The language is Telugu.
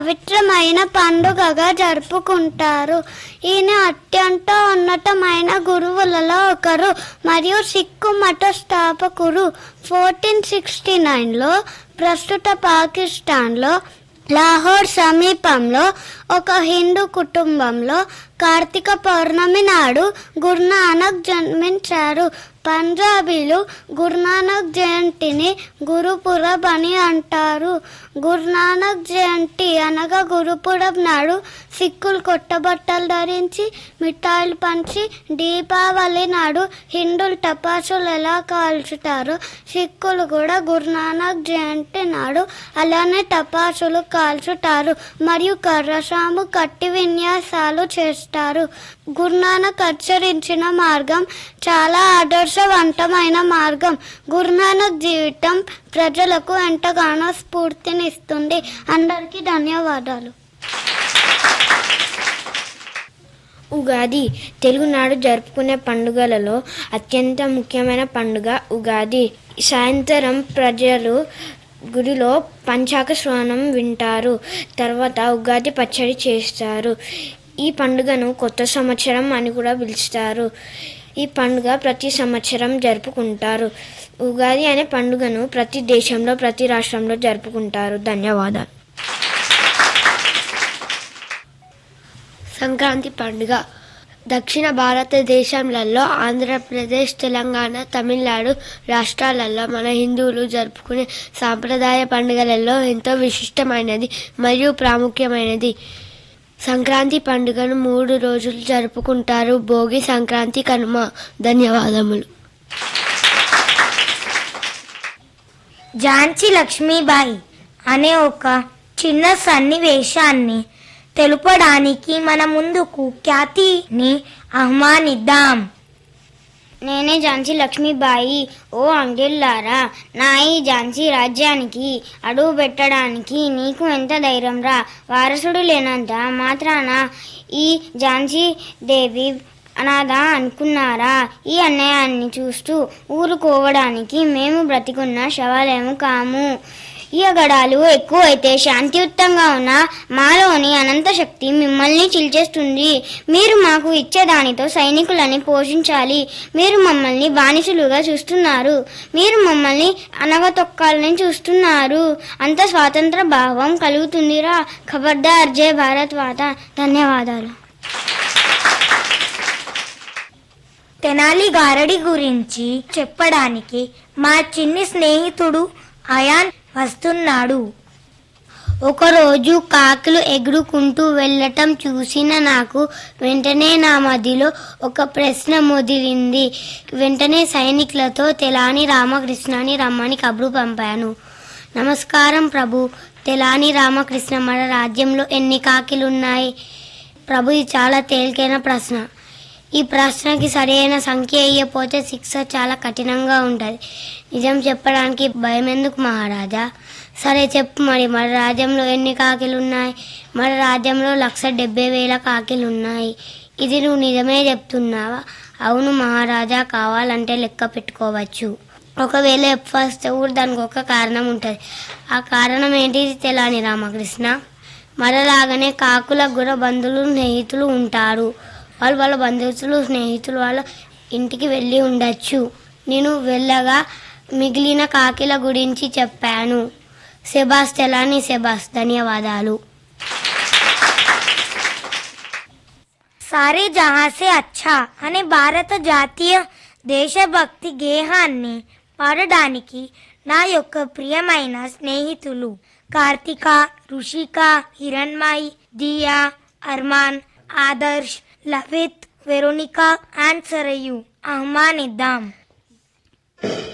పవిత్రమైన పండుగగా జరుపుకుంటారు ఈయన అత్యంత ఉన్నతమైన గురువులలో ఒకరు మరియు సిక్కు మత స్థాపకుడు ఫోర్టీన్ సిక్స్టీ నైన్లో ప్రస్తుత పాకిస్తాన్లో లాహోర్ సమీపంలో ఒక హిందూ కుటుంబంలో కార్తీక పౌర్ణమి నాడు గురునానక్ జన్మించారు పంజాబీలు గురునానక్ జయంతిని గురుపురబ్ అని అంటారు గురునానక్ జయంతి అనగా గురుపురబ్ నాడు సిక్కులు కొత్త బట్టలు ధరించి మిఠాయిలు పంచి దీపావళి నాడు హిందువులు టపాసులు ఎలా కాల్చుతారో సిక్కులు కూడా గురునానక్ జయంతి నాడు అలానే టపాసులు కాల్చుతారు మరియు కర్రసాము కట్టి విన్యాసాలు చేస్తారు గురునానక్ ఆచరించిన మార్గం చాలా ఆదర్శవంతమైన మార్గం గురునానక్ జీవితం ప్రజలకు ఎంతగానో స్ఫూర్తినిస్తుంది అందరికీ ధన్యవాదాలు ఉగాది తెలుగునాడు జరుపుకునే పండుగలలో అత్యంత ముఖ్యమైన పండుగ ఉగాది సాయంత్రం ప్రజలు గుడిలో పంచాక శ్రవణం వింటారు తర్వాత ఉగాది పచ్చడి చేస్తారు ఈ పండుగను కొత్త సంవత్సరం అని కూడా పిలుస్తారు ఈ పండుగ ప్రతి సంవత్సరం జరుపుకుంటారు ఉగాది అనే పండుగను ప్రతి దేశంలో ప్రతి రాష్ట్రంలో జరుపుకుంటారు ధన్యవాదాలు సంక్రాంతి పండుగ దక్షిణ భారతదేశంలలో ఆంధ్రప్రదేశ్ తెలంగాణ తమిళనాడు రాష్ట్రాలలో మన హిందువులు జరుపుకునే సాంప్రదాయ పండుగలలో ఎంతో విశిష్టమైనది మరియు ప్రాముఖ్యమైనది సంక్రాంతి పండుగను మూడు రోజులు జరుపుకుంటారు భోగి సంక్రాంతి కనుమ ధన్యవాదములు ఝాన్సీ లక్ష్మీబాయి అనే ఒక చిన్న సన్నివేశాన్ని తెలుపడానికి మన ముందుకు ఖ్యాతిని ఆహ్వానిద్దాం నేనే ఝాన్సీ లక్ష్మీబాయి ఓ అంగిల్లారా నా ఈ ఝాన్సీ రాజ్యానికి అడుగు పెట్టడానికి నీకు ఎంత ధైర్యం రా వారసుడు లేనంత మాత్రాన ఈ ఝాన్సీ దేవి అనాథ అనుకున్నారా ఈ అన్యాయాన్ని చూస్తూ ఊరుకోవడానికి మేము బ్రతికున్న శవాలేము కాము ఈ అగడాలు ఎక్కువైతే శాంతియుతంగా ఉన్న మాలోని అనంత శక్తి మిమ్మల్ని చిల్చేస్తుంది మీరు మాకు ఇచ్చే దానితో సైనికులని పోషించాలి మీరు మమ్మల్ని బానిసలుగా చూస్తున్నారు మీరు మమ్మల్ని అనగతొక్కాలని చూస్తున్నారు అంత స్వాతంత్ర భావం కలుగుతుందిరా ఖబర్దార్ జై భారత్ వాత ధన్యవాదాలు తెనాలి గారడి గురించి చెప్పడానికి మా చిన్ని స్నేహితుడు అయాన్ వస్తున్నాడు ఒకరోజు కాకులు ఎగురుకుంటూ వెళ్ళటం చూసిన నాకు వెంటనే నా మదిలో ఒక ప్రశ్న మొదిలింది వెంటనే సైనికులతో తెలాని రామకృష్ణని రమ్మని కబురు పంపాను నమస్కారం ప్రభు తెలాని రామకృష్ణ మన రాజ్యంలో ఎన్ని కాకిలు ఉన్నాయి ప్రభు ఇది చాలా తేలికైన ప్రశ్న ఈ ప్రశ్నకి సరైన సంఖ్య ఇయ్యపోతే శిక్ష చాలా కఠినంగా ఉంటుంది నిజం చెప్పడానికి భయం ఎందుకు మహారాజా సరే చెప్పు మరి మన రాజ్యంలో ఎన్ని కాకిలు ఉన్నాయి మన రాజ్యంలో లక్ష డెబ్బై వేల కాకిలు ఉన్నాయి ఇది నువ్వు నిజమే చెప్తున్నావా అవును మహారాజా కావాలంటే లెక్క పెట్టుకోవచ్చు ఒకవేళ వస్తే కూడా దానికి ఒక కారణం ఉంటుంది ఆ కారణం ఏంటిది తెలాని రామకృష్ణ మరలాగానే కాకులకు కూడా బంధువులు స్నేహితులు ఉంటారు వాళ్ళు వాళ్ళ బంధువులు స్నేహితులు వాళ్ళ ఇంటికి వెళ్ళి ఉండొచ్చు నేను వెళ్ళగా మిగిలిన కాకిల గురించి చెప్పాను సెబాస్ తెలాని సెబాస్ ధన్యవాదాలు సారే జహాసే అచ్చా అనే భారత జాతీయ దేశభక్తి గేహాన్ని పాడడానికి నా యొక్క ప్రియమైన స్నేహితులు కార్తిక రుషిక హిరణ్మయ్ దియా అర్మాన్ ఆదర్శ్ లవిత్ వెరోనికా అండ్ సరయు ఆహ్వానిద్దాం